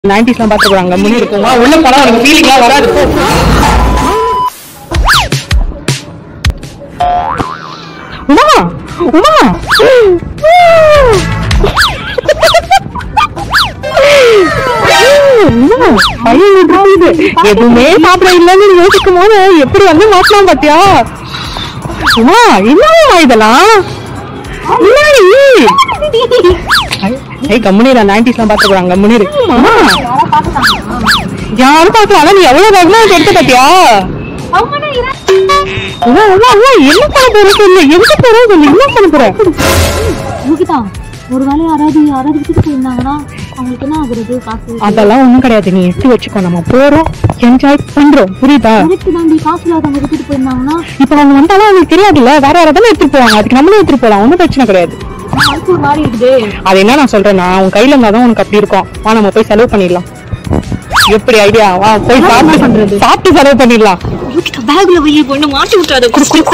நைன்டிஸ்லாம் பாத்துக்கிறாங்க முடி இருக்கும் வா, உள்ள போனா உனக்கு ஃபீலிங்லாம் வராது போ. உமா உமா உமா, பையன் விட்டுறது. எதுவுமே சாப்பிட இல்லைன்னு யோசிக்கும் போது எப்படி வந்து மாட்டலாம் பாத்தியா உமா என்னவா இதெல்லாம் என்னடி ஏய் கம்முனிரா நைன்டிஸ்லாம் பாத்துக்கிறாங்க கம்முனிரு அம்மா யாரும் பாக்கலாம் ஆனா நீ எவ்வளவு வேகமா இதை எடுத்து பாத்தியா அம்மா, அம்மா, அம்மா, என்ன பண்ண போற சொல்லு எங்க போற சொல்லு என்ன பண்ண போற முகிதா ஒரு வேளை யாராவது யாராவது விட்டுட்டு போயிருந்தாங்கன்னா அவங்களுக்கு என்ன ஆகுறது காசு அதெல்லாம் ஒண்ணும் கிடையாது நீ எடுத்து வச்சுக்கோ நம்ம போறோம் என்ஜாய் பண்றோம் புரியுதா கரெக்ட் தாண்டி காசு இல்லாதவங்க விட்டுட்டு போயிருந்தாங்கன்னா இப்ப அவங்க வந்தாலும் அவங்களுக்கு தெரியாதுல்ல வேற யாராவது எடுத்துட்டு போவாங்க அதுக்கு நம்மளும் எடுத்துட்டு போலாம் ஒன்றும் பிரச்சனை கிடையாது அதுக்கு ஒரு மாதிரி இருக்குதே அது என்ன நான் சொல்றேன்னா உன் கையில இருந்தாதான் உனக்கு அப்படி இருக்கும் வா நம்ம போய் செலவு பண்ணிடலாம் எப்படி ஐடியா வா போய் சாப்பிட்டு பண்றது சாப்பிட்டு செலவு பண்ணிடலாம் முகிதா பேக்ல போய் பொண்ணு மாட்டி விட்டாத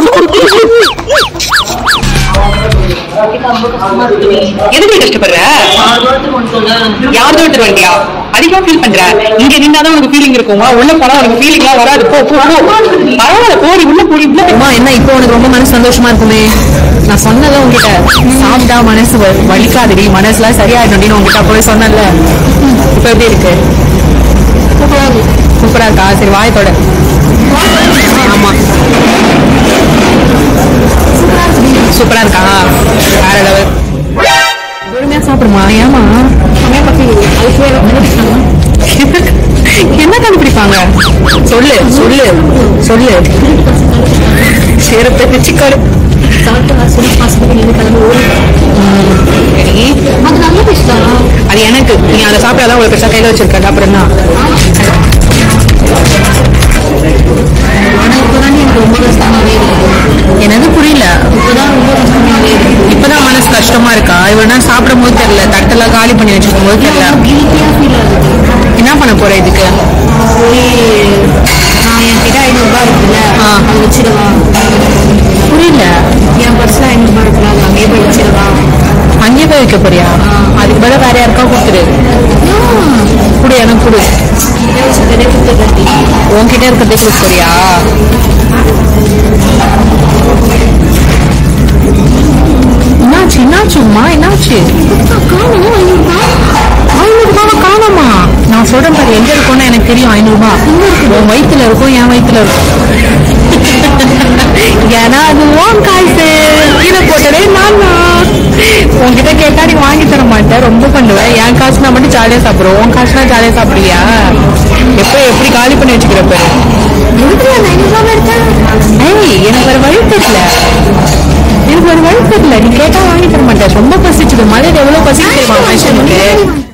எதுக்கு கஷ்டப்படுற யார் தோட்டு வண்டியா அதிகமா ஃபீல் பண்ற இங்க நின்னாதான் உனக்கு ஃபீலிங் இருக்கும் வா, உள்ள போனா உனக்கு ஃபீலிங்லாம் வராது போ போ போ. பரவாயில்ல போடி உள்ள போடி உள்ள போடி. அம்மா என்ன இப்போ உனக்கு ரொம்ப மனசு சந்தோஷமா இருக்குமே நான் சொன்னதான் உங்ககிட்ட சாப்பிட்டா மனசு வ- வலிக்காதுடி மனசுலாம் சரியாயிடும்டி உங்ககிட்ட போய் சொன்னேன்ல இப்போ எப்படி இருக்கு சூப்பரா இருக்கா சரி வாயத்தோட ஆமா சூப்பரா இருக்கா வேற லெவல் பொறுமையா சாப்பிடுமா ஏமா என்ன கண்டுபிடிப்பாங்க சொல்லு சொல்லு சொல்லு சிறப்பு பிச்சுக்காடு சரி அது நல்ல விஷயம் அது எனக்கு நீ அதை சாப்பிடாதான் உங்களுக்கு பெருசா கையில வச்சிருக்க அப்புறம் தான் ஆனா இப்பதான் எனக்கு ரொம்ப கஷ்டமாவே இருக்கு எனக்கு புரியல இப்பதான் ரொம்ப கஷ்டமாவே இருக்கு இப்பதான் மனசு கஷ்டமா இருக்கா இவ்வளவு நேரம் சாப்பிடும் போது தெரியல தட்டெல்லாம் காலி பண்ணி வச்சிருக்கும் போது தெரியல கில்ட்டியா ஃபீல் ஆகுது என்ன பண்ண போற இதுக்கு போய் நான் என்கிட்ட ஐநூறுபா இருக்குல்ல ஆ. அது வச்சிடவா புரியல என் பர்ஸ்ல ஐநூறுபா இருக்குல்ல அது அங்கேயே போய் வச்சிடவா அங்கேயே போய் வைக்க போறியா அதுக்கு பதிலா வேற யாருக்கா கொடுத்துரு கொடு எனக்கு கொடு இதே வச்சுட்டே கொடுத்துருக்கேன் உன்கிட்ட இருக்கிறதே கொடுக்க போறியா என்னாச்சு என்னாச்சும்மா என்னாச்சு காணும் ஐநூறுபா ஐநூறு ரூபாவை காணோமா நான் சொல்றேன் பாரு எங்க இருக்கும்னு எனக்கு தெரியும் ஐநூறு ரூபாய் உன் வயித்துல இருக்கும் என் வயித்துல இருக்கும் ஏன்னா அது உன் காசு கீழே போட்டதே நான் தான் உன்கிட்ட கேட்டா நீ வாங்கி தர மாட்டேன் ரொம்ப பண்ணுவேன் என் காசுனா மட்டும் ஜாலியா சாப்பிடுவோம் உன் காசுனா ஜாலியா சாப்பிடுவியா எப்போ எப்படி காலி பண்ணி வச்சுக்கிற பாரு எதுக்கு அந்த ஐநூறுபா எடுத்தேன் ஏய் எனக்கு ஒரு வழி தெரியல எனக்கு ஒரு வழி தெரியல நீ கேட்டா வாங்கி தர மாட்டேன் ரொம்ப பசிச்சுது மழையில எவ்வளவு பசிச்சு தெரியுமா மனுஷனுக்கு